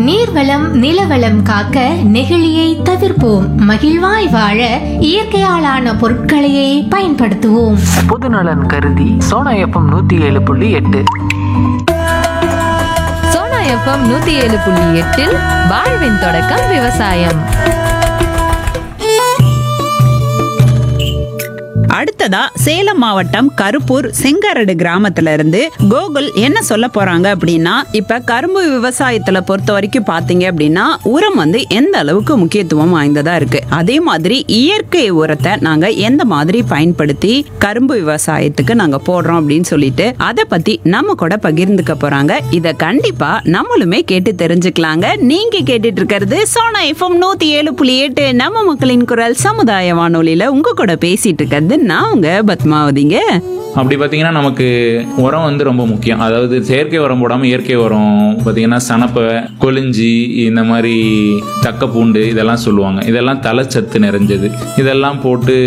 நீர்வளம் நிலவளம் காக்க நெகிழியை தவிர்ப்போம் மகிழ்வாய் வாழ இயற்கையாலான பொருட்களையே பயன்படுத்துவோம் பொதுநலன் கருதி சோனா எஃப்எம் நூத்தி ஏழு புள்ளி எட்டு சோனா எஃப்எம் நூத்தி ஏழு புள்ளி எட்டில் வாழ்வின் தொடக்கம் விவசாயம் அடுத்ததா சேலம் மாவட்டம் கருப்பூர் செங்கரடு கிராமத்துல இருந்து கோகுல் என்ன சொல்ல போறாங்க அப்படின்னா இப்ப கரும்பு விவசாயத்துல பொறுத்த வரைக்கும் பாத்தீங்க அப்படின்னா உரம் வந்து எந்த அளவுக்கு முக்கியத்துவம் வாய்ந்ததா இருக்கு அதே மாதிரி இயற்கை உரத்தை நாங்க எந்த மாதிரி பயன்படுத்தி கரும்பு விவசாயத்துக்கு நாங்க போடுறோம் அப்படின்னு சொல்லிட்டு அதை பத்தி நம்ம கூட பகிர்ந்துக்க போறாங்க இத கண்டிப்பா நம்மளுமே கேட்டு தெரிஞ்சுக்கலாங்க நீங்க கேட்டுட்டு இருக்கிறது சோனா எஃப்எம் நூத்தி ஏழு புள்ளி எட்டு நம்ம மக்களின் குரல் சமுதாய வானொலியில உங்க கூட பேசிட்டு இருக்கிறது நான் உங்க பத்மாவதிங்க அப்படி பார்த்தீங்கன்னா நமக்கு உரம் வந்து ரொம்ப முக்கியம் அதாவது செயற்கை உரம் போடாமல் இயற்கை உரம் பார்த்தீங்கன்னா சனப்பை கொளிஞ்சி இந்த மாதிரி தக்கப்பூண்டு இதெல்லாம் சொல்லுவாங்க இதெல்லாம் தலைச்சத்து நிறைஞ்சது இதெல்லாம் போட்டு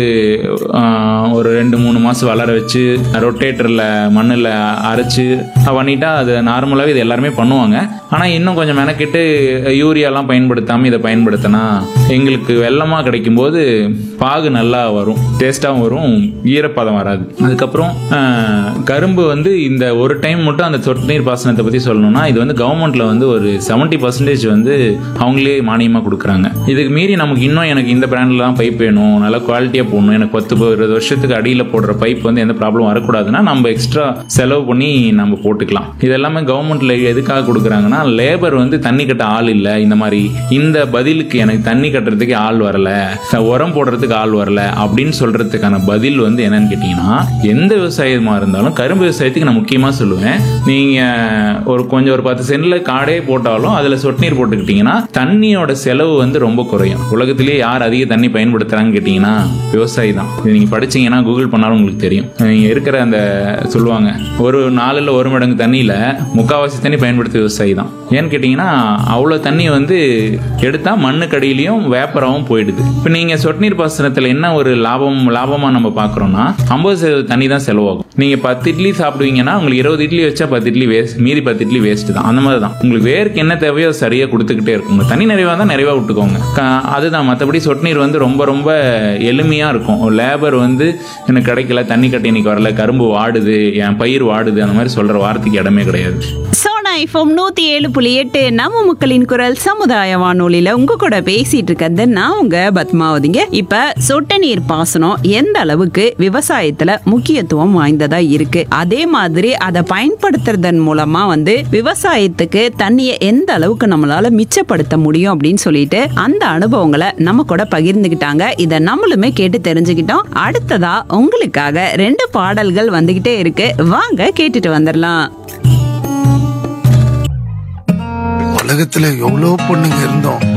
ஆஹ், ஒரு ரெண்டு மூணு மாதம் வளர வச்சு ரொட்டேட்டரில் மண்ணில் அரைச்சு பண்ணிட்டா அது நார்மலாகவே இது எல்லாருமே பண்ணுவாங்க ஆனால் இன்னும் கொஞ்சம் மெனக்கிட்டு யூரியாலாம் பயன்படுத்தாமல் இதை பயன்படுத்தினா எங்களுக்கு வெள்ளமாக கிடைக்கும்போது பாகு நல்லா வரும் டேஸ்ட்டாகவும் வரும் ஈரப்பதம் வராது அதுக்கப்புறம் ஆஹ், கரும்பு வந்து இந்த ஒரு டைம் மட்டும் அந்த சொட்டு நீர் பாசனத்தை பற்றி சொல்லணும்னா இது வந்து கவர்மெண்ட்ல வந்து ஒரு செவன்ட்டி பர்சன்டேஜ் வந்து அவங்களே மானியமாக கொடுக்குறாங்க இதுக்கு மீறி நமக்கு இன்னும் எனக்கு இந்த பிராண்டில் தான் பைப் வேணும் நல்லா குவாலிட்டியாக போடணும் எனக்கு பத்து ப- இருபது வருஷத்துக்கு அடியில் போடுற பைப் வந்து எந்த ப்ராப்ளம் வரக்கூடாதுன்னா நம்ம எக்ஸ்ட்ரா செலவு பண்ணி நம்ம போட்டுக்கலாம் இது எல்லாமே கவர்மெண்ட்ல எதுக்காக கொடுக்குறாங்கன்னா லேபர் வந்து தண்ணி கட்ட ஆள் இல்லை இந்த மாதிரி இந்த பதிலுக்கு எனக்கு தண்ணி கட்டுறதுக்கு ஆள் வரல உரம் போடுறதுக்கு ஆள் வரல அப்படின்னு சொல்றதுக்கான பதில் வந்து என்னன்னு கேட்டீங்கன்னா எந்த விவசாயமா இருந்தாலும் கரும்பு விவசாயத்துக்கு நான் முக்கியமா சொல்லுவேன் நீங்க ஒரு கொஞ்சம் ஒரு பத்து சென்ட்ல காடே போட்டாலும் அதுல சொட்டு நீர் போட்டுக்கிட்டீங்கன்னா தண்ணியோட செலவு வந்து ரொம்ப குறையும் உலகத்திலேயே யார் அதிக தண்ணி பயன்படுத்துறாங்கன்னு கேட்டீங்கன்னா விவசாயி தான் இது நீங்க படிச்சீங்கன்னா கூகுள் பண்ணாலும் உங்களுக்கு தெரியும் நீங்க இருக்கிற அந்த சொல்லுவாங்க ஒரு நாலுல ஒரு மடங்கு தண்ணியில முக்காவாசி தண்ணி பயன்படுத்த விவசாயி தான் ஏன்னு கேட்டீங்கன்னா அவ்வளவு தண்ணி வந்து எடுத்தா மண்ணுக்கடியிலையும் வேப்பராகவும் போயிடுது இப்போ நீங்க சொட்டு நீர் பாசனத்துல என்ன ஒரு லாபம் லாபமா நம்ம பாக்குறோம்னா ஐம்பது சதவீத தண்ணி தான் செலவாகும் நீங்க பத்து இட்லி சாப்பிடுவீங்கன்னா உங்களுக்கு இருபது இட்லி வச்சா பத்து இட்லி வேஸ்ட் மீதி பத்து இட்லி வேஸ்ட் தான் அந்த மாதிரி தான் உங்களுக்கு வேருக்கு என்ன தேவையோ அது சரியா கொடுத்துக்கிட்டே இருக்கும் தண்ணி நிறைவா தான் நிறைவா விட்டுக்கோங்க க- அதுதான் மற்றபடி சொட்டு நீர் வந்து ரொம்ப ரொம்ப எளிமையா இருக்கும் லேபர் வந்து எனக்கு கிடைக்கல தண்ணி கட்டி இன்னைக்கு வரல கரும்பு வாடுது என் பயிர் வாடுது அந்த மாதிரி சொல்ற வார்த்தைக்கு இடமே கிடையாது சோனா எஃப்எம் நூத்தி ஏழு புள்ளி எட்டு நம்ம மக்களின் குரல் சமுதாய வானொலியில உங்க கூட பேசிட்டு இருக்கிறது நான் உங்க பத்மாவதிங்க இப்ப சொட்டு நீர் பாசனம் எந்த அளவுக்கு விவசாயத்துல முக்கியத்துவம் வாய்ந்ததா இருக்கு அதே மாதிரி அதை பயன்படுத்துறதன் மூலமா வந்து விவசாயத்துக்கு தண்ணியை எந்த அளவுக்கு நம்மளால மிச்சப்படுத்த முடியும் அப்படின்னு சொல்லிட்டு அந்த அனுபவங்களை நம்ம கூட பகிர்ந்துகிட்டாங்க இதை நம்மளுமே கேட்டு தெரிஞ்சுக்கிட்டோம் அடுத்ததா உங்களுக்காக ரெண்டு பாடல்கள் வந்துகிட்டே இருக்கு வாங்க கேட்டுட்டு வந்துடலாம் உலகத்துல எவ்வளவு பொண்ணுங்க இருந்தோம்